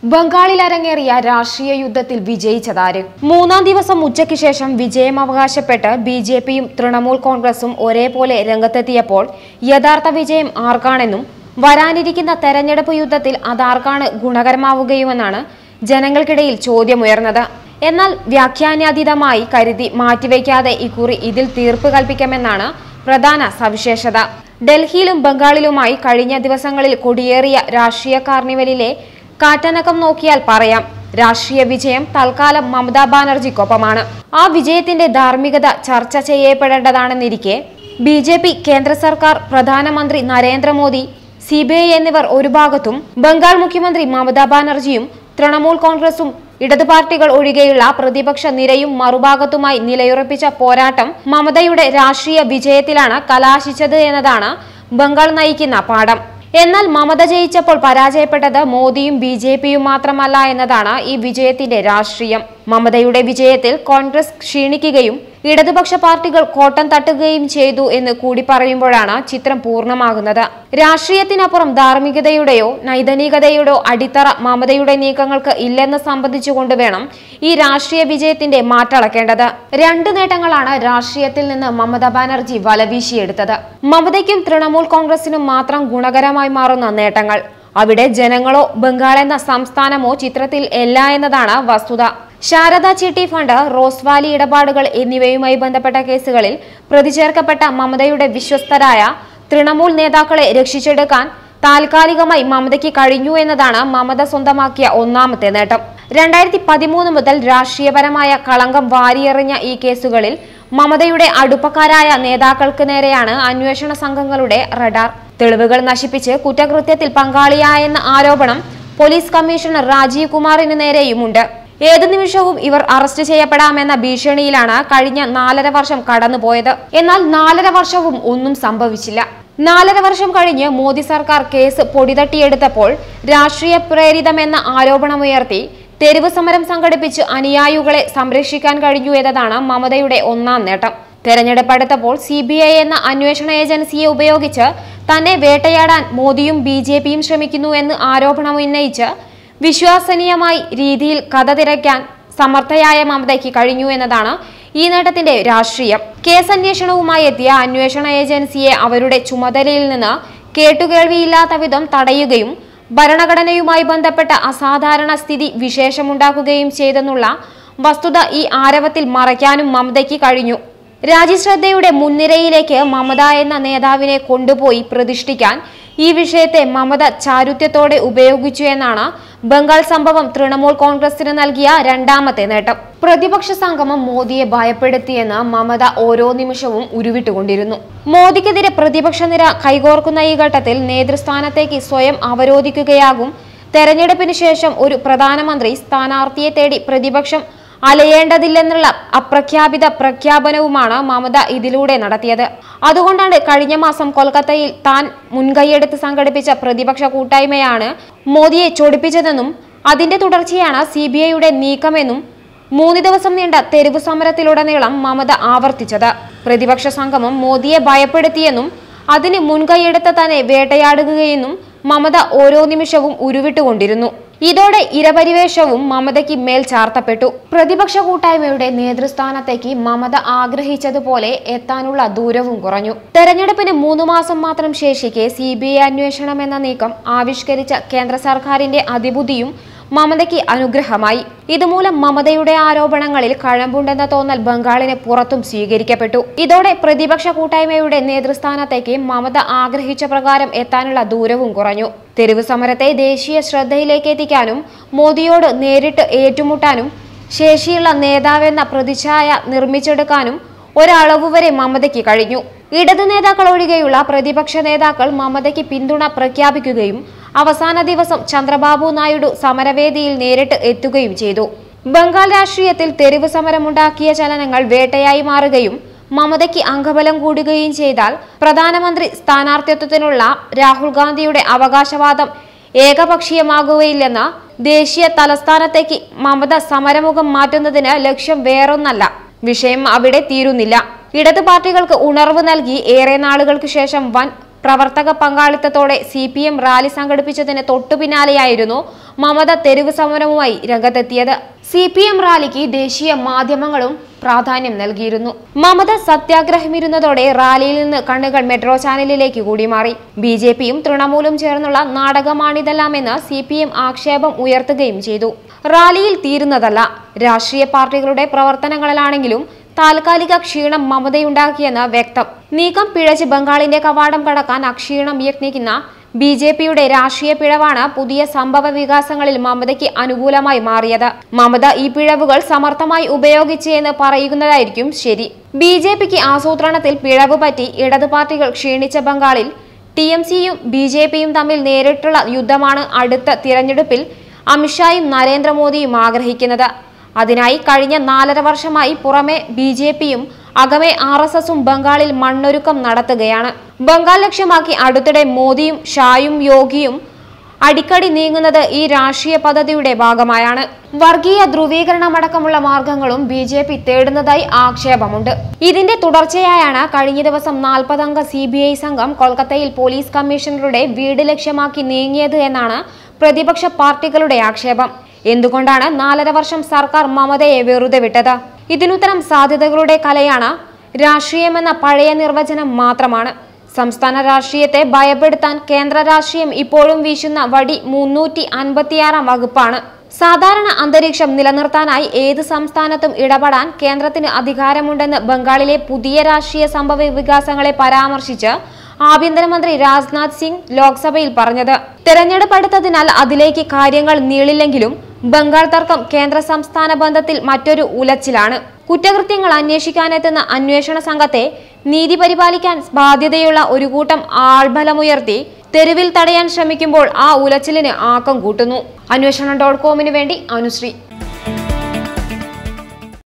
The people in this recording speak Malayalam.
ബംഗാളിൽ അരങ്ങേറിയ രാഷ്ട്രീയ യുദ്ധത്തിൽ വിജയിച്ചതാര് മൂന്നാം ദിവസം ഉച്ചയ്ക്ക് ശേഷം വിജയം അവകാശപ്പെട്ട് ബി ജെ പിയും തൃണമൂൽ കോൺഗ്രസും ഒരേപോലെ രംഗത്തെത്തിയപ്പോൾ യഥാർത്ഥ വിജയം ആർക്കാണെന്നും വരാനിരിക്കുന്ന തെരഞ്ഞെടുപ്പ് യുദ്ധത്തിൽ അതാർക്കാണ് ഗുണകരമാവുകയുമെന്നാണ് ജനങ്ങൾക്കിടയിൽ ചോദ്യമുയർന്നത് എന്നാൽ വ്യാഖ്യാനാതീതമായി കരുതി മാറ്റിവെക്കാതെ ഇക്കുറി ഇതിൽ തീർപ്പ് കൽപ്പിക്കാമെന്നാണ് പ്രധാന സവിശേഷത ഡൽഹിയിലും ബംഗാളിലുമായി കഴിഞ്ഞ ദിവസങ്ങളിൽ കൊടിയേറിയ രാഷ്ട്രീയ കാർണിവലിലെ കാറ്റനക്കം നോക്കിയാൽ പറയാം രാഷ്ട്രീയ വിജയം തൽക്കാലം മമതാ ബാനർജിക്കൊപ്പമാണ് ആ വിജയത്തിന്റെ ധാർമ്മികത ചർച്ച ചെയ്യപ്പെടേണ്ടതാണെന്നിരിക്കെ ബി ജെ പി കേന്ദ്ര സർക്കാർ പ്രധാനമന്ത്രി നരേന്ദ്രമോദി സി ബി ഐ എന്നിവർ ഒരു ഭാഗത്തും ബംഗാൾ മുഖ്യമന്ത്രി മമതാ ബാനർജിയും തൃണമൂൽ കോൺഗ്രസും ഇടതു പാർട്ടികൾ ഒഴികെയുള്ള പ്രതിപക്ഷ നിരയും മറുഭാഗത്തുമായി നിലയുറപ്പിച്ച പോരാട്ടം മമതയുടെ രാഷ്ട്രീയ വിജയത്തിലാണ് കലാശിച്ചത് എന്നതാണ് ബംഗാൾ നയിക്കുന്ന പാഠം എന്നാൽ മമത ജയിച്ചപ്പോൾ പരാജയപ്പെട്ടത് മോദിയും ബി ജെ പിയും മാത്രമല്ല എന്നതാണ് ഈ വിജയത്തിന്റെ രാഷ്ട്രീയം മമതയുടെ വിജയത്തിൽ കോൺഗ്രസ് ക്ഷീണിക്കുകയും ഇടതുപക്ഷ പാർട്ടികൾ കോട്ടം തട്ടുകയും ചെയ്തു എന്ന് കൂടി പറയുമ്പോഴാണ് ചിത്രം പൂർണ്ണമാകുന്നത് രാഷ്ട്രീയത്തിനപ്പുറം ധാർമ്മികതയുടെയോ നൈതനികതയുടെയോ അടിത്തറ മമതയുടെ നീക്കങ്ങൾക്ക് ഇല്ലെന്ന് സംബന്ധിച്ചുകൊണ്ട് വേണം ഈ രാഷ്ട്രീയ വിജയത്തിന്റെ മാറ്റളക്കേണ്ടത് രണ്ട് നേട്ടങ്ങളാണ് രാഷ്ട്രീയത്തിൽ നിന്ന് മമതാ ബാനർജി വലവീശിയെടുത്തത് മമതയ്ക്കും തൃണമൂൽ കോൺഗ്രസിനും മാത്രം ഗുണകരമായി മാറുന്ന നേട്ടങ്ങൾ അവിടെ ജനങ്ങളോ ബംഗാൾ എന്ന സംസ്ഥാനമോ ചിത്രത്തിൽ ഇല്ല എന്നതാണ് വസ്തുത ശാരദ ചിട്ടി ഫണ്ട് റോസ് വാലി ഇടപാടുകൾ എന്നിവയുമായി ബന്ധപ്പെട്ട കേസുകളിൽ പ്രതിചേർക്കപ്പെട്ട മമതയുടെ വിശ്വസ്തരായ തൃണമൂൽ നേതാക്കളെ രക്ഷിച്ചെടുക്കാൻ താൽക്കാലികമായി മമതയ്ക്ക് കഴിഞ്ഞു എന്നതാണ് മമത സ്വന്തമാക്കിയ ഒന്നാമത്തെ നേട്ടം രണ്ടായിരത്തി പതിമൂന്ന് മുതൽ രാഷ്ട്രീയപരമായ കളങ്കം വാരിയെറിഞ്ഞ ഈ കേസുകളിൽ മമതയുടെ അടുപ്പക്കാരായ നേതാക്കൾക്ക് നേരെയാണ് അന്വേഷണ സംഘങ്ങളുടെ റഡാർ തെളിവുകൾ നശിപ്പിച്ച് കുറ്റകൃത്യത്തിൽ പങ്കാളിയായെന്ന ആരോപണം പോലീസ് കമ്മീഷണർ രാജീവ് കുമാറിന് നേരെയുമുണ്ട് ഏതു നിമിഷവും ഇവർ അറസ്റ്റ് ചെയ്യപ്പെടാമെന്ന ഭീഷണിയിലാണ് കഴിഞ്ഞ നാലര വർഷം കടന്നുപോയത് എന്നാൽ നാലര വർഷവും ഒന്നും സംഭവിച്ചില്ല നാലര വർഷം കഴിഞ്ഞ് മോദി സർക്കാർ കേസ് പൊടിതട്ടിയെടുത്തപ്പോൾ രാഷ്ട്രീയ പ്രേരിതമെന്ന ആരോപണമുയർത്തി തെരുവ് സമരം സംഘടിപ്പിച്ച് അനുയായികളെ സംരക്ഷിക്കാൻ കഴിഞ്ഞു എന്നതാണ് മമതയുടെ ഒന്നാം നേട്ടം തെരഞ്ഞെടുപ്പ് അടുത്തപ്പോൾ സി ബി ഐ എന്ന അന്വേഷണ ഏജൻസിയെ ഉപയോഗിച്ച് തന്നെ വേട്ടയാടാൻ മോദിയും ബി ജെ പിയും ശ്രമിക്കുന്നു എന്ന് ആരോപണമുന്നയിച്ച് വിശ്വസനീയമായി രീതിയിൽ കഥ തിരക്കാൻ സമർത്ഥയായ മമതയ്ക്ക് കഴിഞ്ഞു എന്നതാണ് ഈ നേട്ടത്തിന്റെ രാഷ്ട്രീയം കേസ് അന്വേഷണവുമായി എത്തിയ അന്വേഷണ ഏജൻസിയെ അവരുടെ ചുമതലയിൽ നിന്ന് കേട്ടുകേൾവിയില്ലാത്ത വിധം തടയുകയും ഭരണഘടനയുമായി ബന്ധപ്പെട്ട അസാധാരണ സ്ഥിതി വിശേഷമുണ്ടാക്കുകയും ചെയ്തെന്നുള്ള വസ്തുത ഈ ആരവത്തിൽ മറയ്ക്കാനും മമതയ്ക്ക് കഴിഞ്ഞു രാജ്യശ്രദ്ധയുടെ മുൻനിരയിലേക്ക് മമത എന്ന നേതാവിനെ കൊണ്ടുപോയി പ്രതിഷ്ഠിക്കാൻ ഈ വിഷയത്തെ മമത ചാരുത്യത്തോടെ ഉപയോഗിച്ചു എന്നാണ് ബംഗാൾ സംഭവം തൃണമൂൽ കോൺഗ്രസിന് നൽകിയ രണ്ടാമത്തെ നേട്ടം പ്രതിപക്ഷ സംഗമം മോദിയെ ഭയപ്പെടുത്തിയെന്ന് മമത ഓരോ നിമിഷവും ഉരുവിട്ടുകൊണ്ടിരുന്നു മോദിക്കെതിരെ പ്രതിപക്ഷ നിര കൈകോർക്കുന്ന ഈ ഘട്ടത്തിൽ നേതൃസ്ഥാനത്തേക്ക് സ്വയം അവരോധിക്കുകയാകും തെരഞ്ഞെടുപ്പിന് ശേഷം ഒരു പ്രധാനമന്ത്രി സ്ഥാനാർത്ഥിയെ തേടി പ്രതിപക്ഷം അലയേണ്ടതില്ലെന്നുള്ള അപ്രഖ്യാപിത പ്രഖ്യാപനവുമാണ് മമത ഇതിലൂടെ നടത്തിയത് അതുകൊണ്ടാണ് കഴിഞ്ഞ മാസം കൊൽക്കത്തയിൽ താൻ മുൻകൈയെടുത്ത് സംഘടിപ്പിച്ച പ്രതിപക്ഷ കൂട്ടായ്മയാണ് മോദിയെ ചൊടിപ്പിച്ചതെന്നും അതിന്റെ തുടർച്ചയാണ് സി ബി ഐയുടെ നീക്കമെന്നും മൂന്ന് ദിവസം നീണ്ട തെരുവ് സമരത്തിലുടനീളം മമത ആവർത്തിച്ചത് പ്രതിപക്ഷ സംഗമം മോദിയെ ഭയപ്പെടുത്തിയെന്നും അതിന് മുൻകൈയെടുത്ത തന്നെ വേട്ടയാടുകയെന്നും മമത ഓരോ നിമിഷവും ഉരുവിട്ടുകൊണ്ടിരുന്നു ഇതോടെ ഇരപരിവേഷവും മമതയ്ക്ക് മേൽ ചാർത്തപ്പെട്ടു പ്രതിപക്ഷ കൂട്ടായ്മയുടെ നേതൃസ്ഥാനത്തേക്ക് മമത ആഗ്രഹിച്ചതുപോലെ എത്താനുള്ള ദൂരവും കുറഞ്ഞു തെരഞ്ഞെടുപ്പിന് മൂന്ന് മാസം മാത്രം ശേഷിക്കെ സി ബി ഐ അന്വേഷണം എന്ന നീക്കം ആവിഷ്കരിച്ച കേന്ദ്ര സർക്കാരിന്റെ അതിബുദ്ധിയും മമതയ്ക്ക് അനുഗ്രഹമായി ഇതുമൂലം മമതയുടെ ആരോപണങ്ങളിൽ കഴമ്പുണ്ടെന്ന തോന്നൽ ബംഗാളിന് പുറത്തും സ്വീകരിക്കപ്പെട്ടു ഇതോടെ പ്രതിപക്ഷ കൂട്ടായ്മയുടെ നേതൃസ്ഥാനത്തേക്ക് മമത ആഗ്രഹിച്ച പ്രകാരം എത്താനുള്ള ദൂരവും കുറഞ്ഞു തെരുവ് സമരത്തെ ദേശീയ ശ്രദ്ധയിലേക്ക് എത്തിക്കാനും മോദിയോട് നേരിട്ട് ഏറ്റുമുട്ടാനും ശേഷിയുള്ള നേതാവെന്ന പ്രതിച്ഛായ നിർമ്മിച്ചെടുക്കാനും ഒരളവ് വരെ മമതയ്ക്ക് കഴിഞ്ഞു ഇടത് നേതാക്കൾ ഒഴികെയുള്ള പ്രതിപക്ഷ നേതാക്കൾ മമതയ്ക്ക് പിന്തുണ പ്രഖ്യാപിക്കുകയും അവസാന ദിവസം ചന്ദ്രബാബു നായിഡു സമരവേദിയിൽ നേരിട്ട് എത്തുകയും ചെയ്തു ബംഗാൾ രാഷ്ട്രീയത്തിൽ തെരുവ് സമരമുണ്ടാക്കിയ ചലനങ്ങൾ വേട്ടയായി മാറുകയും മമതയ്ക്ക് അംഗബലം കൂടുകയും ചെയ്താൽ പ്രധാനമന്ത്രി സ്ഥാനാർത്ഥിത്വത്തിനുള്ള രാഹുൽ ഗാന്ധിയുടെ അവകാശവാദം ഏകപക്ഷീയമാകുകയില്ലെന്ന് ദേശീയ തലസ്ഥാനത്തേക്ക് മമത സമരമുഖം മാറ്റുന്നതിന് ലക്ഷ്യം വേറൊന്നല്ല വിഷയം അവിടെ തീരുന്നില്ല ഇടതു പാർട്ടികൾക്ക് ഉണർവ് നൽകി ഏറെ നാളുകൾക്ക് ശേഷം വൻ പ്രവർത്തക പങ്കാളിത്തത്തോടെ സി പി എം റാലി സംഘടിപ്പിച്ചതിന് തൊട്ടു പിന്നാലെയായിരുന്നു മമത തെരുവ് സമരവുമായി രംഗത്തെത്തിയത് സി പി എം റാലിക്ക് ദേശീയ മാധ്യമങ്ങളും പ്രാധാന്യം നൽകിയിരുന്നു മമത സത്യാഗ്രഹമിരുന്നതോടെ റാലിയിൽ നിന്ന് കണ്ണുകൾ മെട്രോ ചാനലിലേക്ക് കൂടി മാറി ബി ജെ പിയും തൃണമൂലും ചേർന്നുള്ള നാടകമാണിതെല്ലാമെന്ന് സി പി എം ആക്ഷേപം ഉയർത്തുകയും ചെയ്തു റാലിയിൽ തീരുന്നതല്ല രാഷ്ട്രീയ പാർട്ടികളുടെ പ്രവർത്തനങ്ങളിലാണെങ്കിലും താൽക്കാലിക ക്ഷീണം മമതയുണ്ടാക്കിയെന്ന് വ്യക്തം നീക്കം പിഴച്ച് ബംഗാളിന്റെ കവാടം കടക്കാൻ അക്ഷീണം യത്നിക്കുന്ന ബി ജെ പിയുടെ രാഷ്ട്രീയ പിഴവാണ് പുതിയ സംഭവ വികാസങ്ങളിൽ മമതയ്ക്ക് അനുകൂലമായി മാറിയത് മമത ഈ പിഴവുകൾ സമർത്ഥമായി ഉപയോഗിച്ചു എന്ന് പറയുന്നതായിരിക്കും ശരി ബി ജെ പിക്ക് ആസൂത്രണത്തിൽ പിഴവ് പറ്റി ഇടതു പാർട്ടികൾ ക്ഷീണിച്ച ബംഗാളിൽ ടി എം സിയും ബി ജെ പിയും തമ്മിൽ നേരിട്ടുള്ള യുദ്ധമാണ് അടുത്ത തിരഞ്ഞെടുപ്പിൽ അമിത്ഷായും നരേന്ദ്രമോദിയും ആഗ്രഹിക്കുന്നത് അതിനായി കഴിഞ്ഞ നാലര വർഷമായി പുറമെ ബി ജെ പിയും അകമെ ആർ എസ് എസും ബംഗാളിൽ മണ്ണൊരുക്കം നടത്തുകയാണ് ബംഗാൾ ലക്ഷ്യമാക്കി അടുത്തിടെ മോദിയും ഷായും യോഗിയും അടിക്കടി നീങ്ങുന്നത് ഈ രാഷ്ട്രീയ പദ്ധതിയുടെ ഭാഗമായാണ് വർഗീയ ധ്രുവീകരണമടക്കമുള്ള മാർഗങ്ങളും ബി ജെ പി തേടുന്നതായി ആക്ഷേപമുണ്ട് ഇതിന്റെ തുടർച്ചയായാണ് കഴിഞ്ഞ ദിവസം നാൽപ്പതംഗ സി ബി ഐ സംഘം കൊൽക്കത്തയിൽ പോലീസ് കമ്മീഷണറുടെ വീട് ലക്ഷ്യമാക്കി നീങ്ങിയത് എന്നാണ് പ്രതിപക്ഷ പാർട്ടികളുടെ ആക്ഷേപം എന്തുകൊണ്ടാണ് നാലര വർഷം സർക്കാർ മമതയെ വെറുതെ വിട്ടത് ഇതിനുത്തരം സാധ്യതകളുടെ കലയാണ് രാഷ്ട്രീയമെന്ന പഴയ നിർവചനം മാത്രമാണ് സംസ്ഥാന രാഷ്ട്രീയത്തെ ഭയപ്പെടുത്താൻ കേന്ദ്ര രാഷ്ട്രീയം ഇപ്പോഴും വീശുന്ന വടി മുന്നൂറ്റി അൻപത്തിയാറാം വകുപ്പാണ് സാധാരണ അന്തരീക്ഷം നിലനിർത്താനായി ഏത് സംസ്ഥാനത്തും ഇടപെടാൻ കേന്ദ്രത്തിന് അധികാരമുണ്ടെന്ന് ബംഗാളിലെ പുതിയ രാഷ്ട്രീയ സംഭവ വികാസങ്ങളെ പരാമർശിച്ച് ആഭ്യന്തരമന്ത്രി രാജ്നാഥ് സിംഗ് ലോക്സഭയിൽ പറഞ്ഞത് തെരഞ്ഞെടുപ്പ് അടുത്തതിനാൽ അതിലേക്ക് കാര്യങ്ങൾ നീളില്ലെങ്കിലും ബംഗാൾ തർക്കം കേന്ദ്ര സംസ്ഥാന ബന്ധത്തിൽ മറ്റൊരു ഉലച്ചിലാണ് കുറ്റകൃത്യങ്ങൾ അന്വേഷിക്കാനെത്തുന്ന അന്വേഷണ സംഘത്തെ നീതി പരിപാലിക്കാൻ ബാധ്യതയുള്ള ഒരു കൂട്ടം ആൾബലമുയർത്തി തെരുവിൽ തടയാൻ ശ്രമിക്കുമ്പോൾ ആ ഉലച്ചിലിന് ആക്കം കൂട്ടുന്നു അന്വേഷണം ഡോട്ട് കോമിന് വേണ്ടി അനുശ്രീ